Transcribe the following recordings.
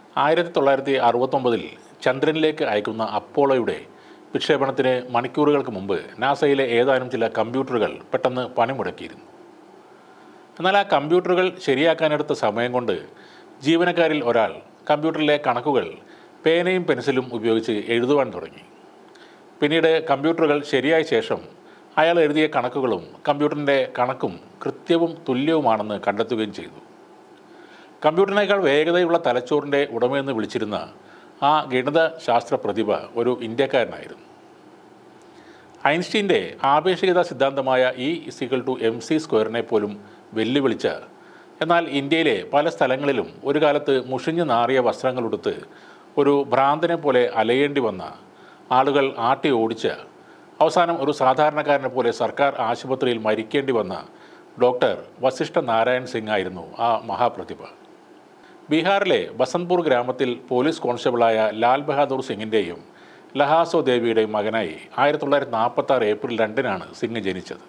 ആയിരത്തി തൊള്ളായിരത്തി അറുപത്തൊമ്പതിൽ ചന്ദ്രനിലേക്ക് അയക്കുന്ന അപ്പോളോയുടെ വിക്ഷേപണത്തിന് മണിക്കൂറുകൾക്ക് മുമ്പ് നാസയിലെ ഏതാനും ചില കമ്പ്യൂട്ടറുകൾ പെട്ടെന്ന് പണിമുടക്കിയിരുന്നു എന്നാൽ ആ കമ്പ്യൂട്ടറുകൾ ശരിയാക്കാനെടുത്ത സമയം കൊണ്ട് ജീവനക്കാരിൽ ഒരാൾ കമ്പ്യൂട്ടറിലെ കണക്കുകൾ പേനയും പെൻസിലും ഉപയോഗിച്ച് എഴുതുവാൻ തുടങ്ങി പിന്നീട് കമ്പ്യൂട്ടറുകൾ ശരിയായ ശേഷം അയാൾ എഴുതിയ കണക്കുകളും കമ്പ്യൂട്ടറിൻ്റെ കണക്കും കൃത്യവും തുല്യവുമാണെന്ന് കണ്ടെത്തുകയും ചെയ്തു കമ്പ്യൂട്ടറിനേക്കാൾ വേഗതയുള്ള തലച്ചോറിൻ്റെ ഉടമയെന്ന് വിളിച്ചിരുന്ന ആ ഗണിത ശാസ്ത്ര പ്രതിഭ ഒരു ഇന്ത്യക്കാരനായിരുന്നു ഐൻസ്റ്റീൻ്റെ ആപേക്ഷികത സിദ്ധാന്തമായ E is equal to M C സ്ക്വയറിനെ പോലും വെല്ലുവിളിച്ച എന്നാൽ ഇന്ത്യയിലെ പല സ്ഥലങ്ങളിലും ഒരു കാലത്ത് മുഷിഞ്ഞു നാറിയ വസ്ത്രങ്ങളുടുത്ത് ഒരു ഭ്രാന്തനെ പോലെ അലയേണ്ടി വന്ന ആളുകൾ ആട്ടി ഓടിച്ച അവസാനം ഒരു സാധാരണക്കാരനെ പോലെ സർക്കാർ ആശുപത്രിയിൽ മരിക്കേണ്ടി വന്ന ഡോക്ടർ വസിഷ്ഠ നാരായൺ സിംഗ് ആയിരുന്നു ആ മഹാപ്രതിഭ ബീഹാറിലെ ബസന്ത്പൂർ ഗ്രാമത്തിൽ പോലീസ് കോൺസ്റ്റബിളായ ലാൽ ബഹാദൂർ സിംഗിൻ്റെയും ലഹാസോ ദേവിയുടെയും മകനായി ആയിരത്തി തൊള്ളായിരത്തി നാൽപ്പത്തി ആറ് ഏപ്രിൽ രണ്ടിനാണ് സിംഗ് ജനിച്ചത്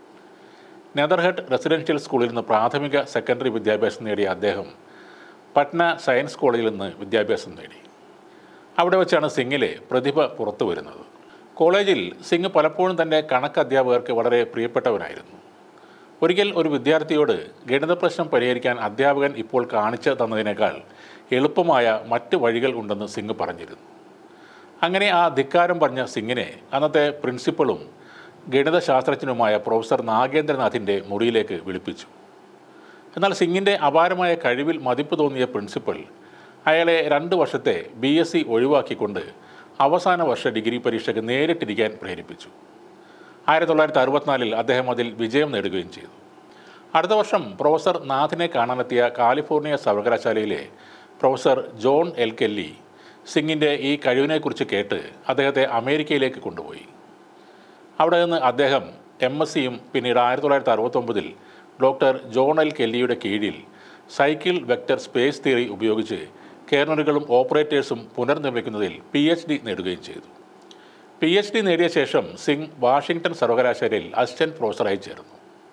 നെതർഹട്ട് റെസിഡൻഷ്യൽ സ്കൂളിൽ നിന്ന് പ്രാഥമിക സെക്കൻഡറി വിദ്യാഭ്യാസം നേടിയ അദ്ദേഹം പട്ന സയൻസ് കോളേജിൽ നിന്ന് വിദ്യാഭ്യാസം നേടി അവിടെ വെച്ചാണ് സിംഗിലെ പ്രതിഭ പുറത്തു വരുന്നത് കോളേജിൽ സിംഗ് പലപ്പോഴും തൻ്റെ കണക്ക് അധ്യാപകർക്ക് വളരെ പ്രിയപ്പെട്ടവനായിരുന്നു ഒരിക്കൽ ഒരു വിദ്യാർത്ഥിയോട് ഗണിത പ്രശ്നം പരിഹരിക്കാൻ അധ്യാപകൻ ഇപ്പോൾ കാണിച്ചു തന്നതിനേക്കാൾ എളുപ്പമായ മറ്റ് വഴികൾ ഉണ്ടെന്ന് സിംഗ് പറഞ്ഞിരുന്നു അങ്ങനെ ആ ധിക്കാരം പറഞ്ഞ സിംഗിനെ അന്നത്തെ പ്രിൻസിപ്പളും ഗണിതശാസ്ത്രജ്ഞനുമായ പ്രൊഫസർ നാഗേന്ദ്രനാഥിൻ്റെ മുറിയിലേക്ക് വിളിപ്പിച്ചു എന്നാൽ സിംഗിൻ്റെ അപാരമായ കഴിവിൽ മതിപ്പ് തോന്നിയ പ്രിൻസിപ്പൽ അയാളെ രണ്ട് വർഷത്തെ ബി എസ് സി ഒഴിവാക്കിക്കൊണ്ട് അവസാന വർഷ ഡിഗ്രി പരീക്ഷയ്ക്ക് നേരിട്ടിരിക്കാൻ പ്രേരിപ്പിച്ചു ആയിരത്തി തൊള്ളായിരത്തി അറുപത്തിനാലിൽ അദ്ദേഹം അതിൽ വിജയം നേടുകയും ചെയ്തു അടുത്ത വർഷം പ്രൊഫസർ നാഥിനെ കാണാനെത്തിയ കാലിഫോർണിയ സർവകലാശാലയിലെ പ്രൊഫസർ ജോൺ എൽ കെല്ലി സിംഗിൻ്റെ ഈ കഴിവിനെക്കുറിച്ച് കേട്ട് അദ്ദേഹത്തെ അമേരിക്കയിലേക്ക് കൊണ്ടുപോയി അവിടെ നിന്ന് അദ്ദേഹം എം എസ് സിയും പിന്നീട് ആയിരത്തി തൊള്ളായിരത്തി അറുപത്തൊമ്പതിൽ ഡോക്ടർ ജോൺ എൽ കെല്ലിയുടെ കീഴിൽ സൈക്കിൾ വെക്ടർ സ്പേസ് തിയറി ഉപയോഗിച്ച് കേർണലുകളും ഓപ്പറേറ്റേഴ്സും പുനർനിർമ്മിക്കുന്നതിൽ പി എച്ച് ഡി നേടുകയും ചെയ്തു പി എച്ച് ഡി നേടിയ ശേഷം സിംഗ് വാഷിംഗ്ടൺ സർവകലാശാലയിൽ അസിസ്റ്റന്റ് പ്രൊഫസറായി ചേർന്നു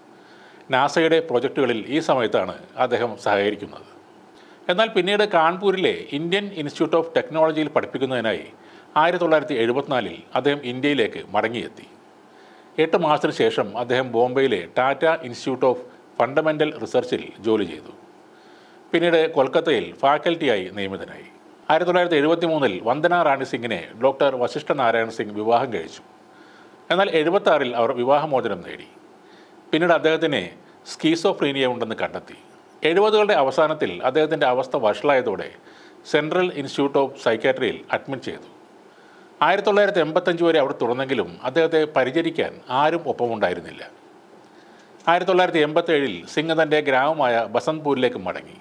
നാസയുടെ പ്രൊജക്റ്റുകളിൽ ഈ സമയത്താണ് അദ്ദേഹം സഹകരിക്കുന്നത് എന്നാൽ പിന്നീട് കാൺപൂരിലെ ഇന്ത്യൻ ഇൻസ്റ്റിറ്റ്യൂട്ട് ഓഫ് ടെക്നോളജിയിൽ പഠിപ്പിക്കുന്നതിനായി ആയിരത്തി തൊള്ളായിരത്തി എഴുപത്തിനാലിൽ അദ്ദേഹം ഇന്ത്യയിലേക്ക് മടങ്ങിയെത്തി എട്ട് മാസത്തിന് ശേഷം അദ്ദേഹം ബോംബെയിലെ ടാറ്റ ഇൻസ്റ്റിറ്റ്യൂട്ട് ഓഫ് ഫണ്ടമെൻ്റൽ റിസർച്ചിൽ ജോലി ചെയ്തു പിന്നീട് കൊൽക്കത്തയിൽ ഫാക്കൽറ്റിയായി നിയമിതനായി ആയിരത്തി തൊള്ളായിരത്തി എഴുപത്തി മൂന്നിൽ വന്ദന റാണി സിംഗിനെ ഡോക്ടർ വശിഷ്ഠ നാരായൺ സിംഗ് വിവാഹം കഴിച്ചു എന്നാൽ എഴുപത്തി ആറിൽ അവർ വിവാഹമോചനം നേടി പിന്നീട് അദ്ദേഹത്തിന് സ്കീസോഫ്രീനിയ ഉണ്ടെന്ന് കണ്ടെത്തി എഴുപതുകളുടെ അവസാനത്തിൽ അദ്ദേഹത്തിൻ്റെ അവസ്ഥ വഷളായതോടെ സെൻട്രൽ ഇൻസ്റ്റിറ്റ്യൂട്ട് ഓഫ് സൈക്കാട്രിയിൽ അഡ്മിറ്റ് ചെയ്തു ആയിരത്തി തൊള്ളായിരത്തി എൺപത്തഞ്ച് വരെ അവിടെ തുറന്നെങ്കിലും അദ്ദേഹത്തെ പരിചരിക്കാൻ ആരും ഒപ്പമുണ്ടായിരുന്നില്ല ആയിരത്തി തൊള്ളായിരത്തി എൺപത്തേഴിൽ സിംഗ് തൻ്റെ ഗ്രാമമായ ബസന്ത്പൂരിലേക്ക് മടങ്ങി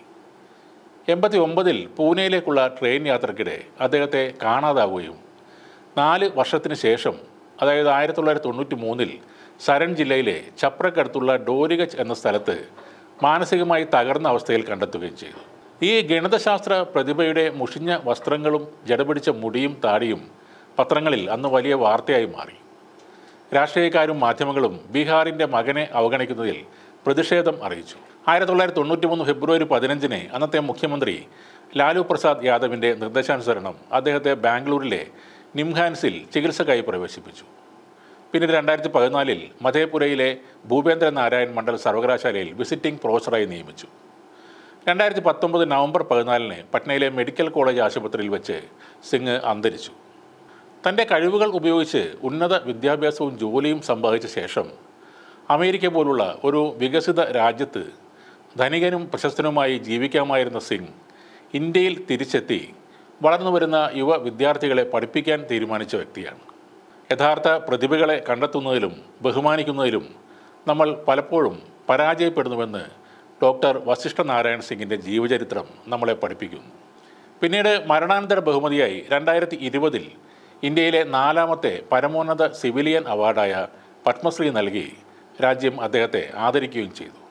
എൺപത്തി ഒമ്പതിൽ പൂനെയിലേക്കുള്ള ട്രെയിൻ യാത്രക്കിടെ അദ്ദേഹത്തെ കാണാതാവുകയും നാല് വർഷത്തിന് ശേഷം അതായത് ആയിരത്തി തൊള്ളായിരത്തി തൊണ്ണൂറ്റി മൂന്നിൽ സരൺ ജില്ലയിലെ ചപ്രക്കടുത്തുള്ള ഡോരിഗച്ച് എന്ന സ്ഥലത്ത് മാനസികമായി തകർന്ന അവസ്ഥയിൽ കണ്ടെത്തുകയും ചെയ്തു ഈ ഗണിതശാസ്ത്ര പ്രതിഭയുടെ മുഷിഞ്ഞ വസ്ത്രങ്ങളും ജടപിടിച്ച മുടിയും താടിയും പത്രങ്ങളിൽ അന്ന് വലിയ വാർത്തയായി മാറി രാഷ്ട്രീയക്കാരും മാധ്യമങ്ങളും ബീഹാറിൻ്റെ മകനെ അവഗണിക്കുന്നതിൽ പ്രതിഷേധം അറിയിച്ചു ആയിരത്തി തൊള്ളായിരത്തി തൊണ്ണൂറ്റി മൂന്ന് ഫെബ്രുവരി പതിനഞ്ചിന് അന്നത്തെ മുഖ്യമന്ത്രി ലാലു പ്രസാദ് യാദവിൻ്റെ നിർദ്ദേശാനുസരണം അദ്ദേഹത്തെ ബാംഗ്ലൂരിലെ നിംഹാൻസിൽ ചികിത്സക്കായി പ്രവേശിപ്പിച്ചു പിന്നീട് രണ്ടായിരത്തി പതിനാലിൽ മധേപുരയിലെ ഭൂപേന്ദ്ര നാരായൺ മണ്ഡൽ സർവകലാശാലയിൽ വിസിറ്റിംഗ് പ്രൊഫസറായി നിയമിച്ചു രണ്ടായിരത്തി പത്തൊമ്പത് നവംബർ പതിനാലിന് പട്നയിലെ മെഡിക്കൽ കോളേജ് ആശുപത്രിയിൽ വെച്ച് സിംഗ് അന്തരിച്ചു തൻ്റെ കഴിവുകൾ ഉപയോഗിച്ച് ഉന്നത വിദ്യാഭ്യാസവും ജോലിയും സമ്പാദിച്ച ശേഷം അമേരിക്ക പോലുള്ള ഒരു വികസിത രാജ്യത്ത് ധനികനും പ്രശസ്തനുമായി ജീവിക്കാമായിരുന്ന സിംഗ് ഇന്ത്യയിൽ തിരിച്ചെത്തി വളർന്നു വരുന്ന യുവ വിദ്യാർത്ഥികളെ പഠിപ്പിക്കാൻ തീരുമാനിച്ച വ്യക്തിയാണ് യഥാർത്ഥ പ്രതിഭകളെ കണ്ടെത്തുന്നതിലും ബഹുമാനിക്കുന്നതിലും നമ്മൾ പലപ്പോഴും പരാജയപ്പെടുന്നുവെന്ന് ഡോക്ടർ വസിഷ്ഠ നാരായൺ സിംഗിൻ്റെ ജീവചരിത്രം നമ്മളെ പഠിപ്പിക്കുന്നു പിന്നീട് മരണാനന്തര ബഹുമതിയായി രണ്ടായിരത്തി ഇരുപതിൽ ഇന്ത്യയിലെ നാലാമത്തെ പരമോന്നത സിവിലിയൻ അവാർഡായ പത്മശ്രീ നൽകി രാജ്യം അദ്ദേഹത്തെ ആദരിക്കുകയും ചെയ്തു